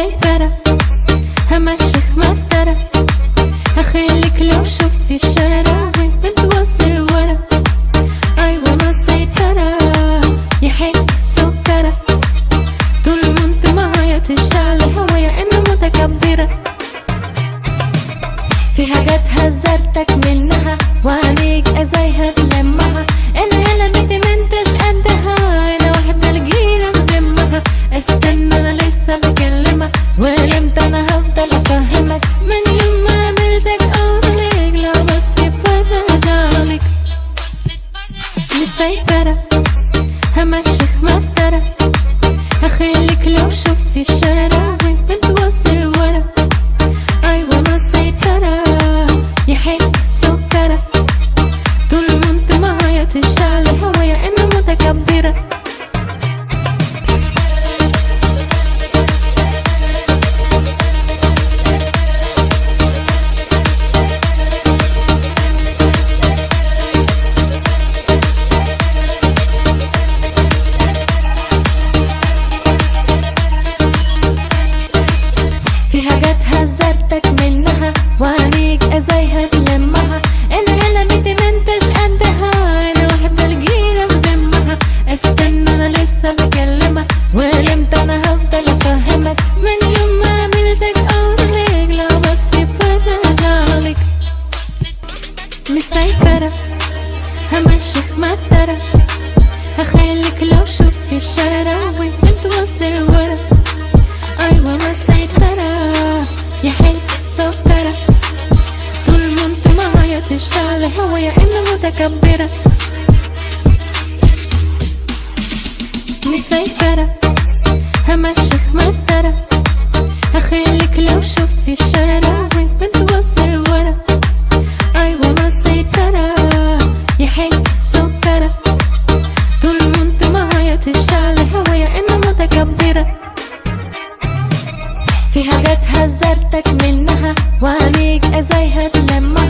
مسيطرة همشيك مسطرة هخليك لو شفت في الشارع وانت توصل ورا ايوه مسيطرة يا حته سكرة طول ما انت معايا تشعل هوايا انا متكبرة في حاجات حذرتك منها وعليك ازايها تلمها انا يلا بنتي ما انتش قدها انا واحدة الجيرة مهمها استنى انا لسه بكلمك ولمتى انا هفضل افهمك من يوم ما قابلتك قولك لو بس بره زعلك مسيطرة همشيك مسطرة هخليك لو شفت في الشارع وانت توصل ورا ايوه مسيطرة يا حته سكرة طول ما انت معايا تشعل هوايا انا متكبرة في حاجات حذرتك منها وعليك ازايها تلمها انا يلا بنتي ما انتش قدها انا واحدة الجيرة بدمها استنى انا لسه بكلمك ولمتى انا هفضل افهمك من يوم ما قابلتك قولك لو بس بره زعلك مسيطرة همشيك مسطرة هخليك لو شفت في الشارع وانت توصل ورا ايوه مسيطرة يا حته سكرة طول ما انت معايا تشعل هوايا انا متكبرة مسيطرة همشيك مسطرة هخليك لو شفت في الشارع وانت توصل ورا ايوه مسيطرة يا حته سكرة طول ما انت معايا تشعل هوايا انا متكبرة في حاجات حذرتك منها وعليك ازايها تلمها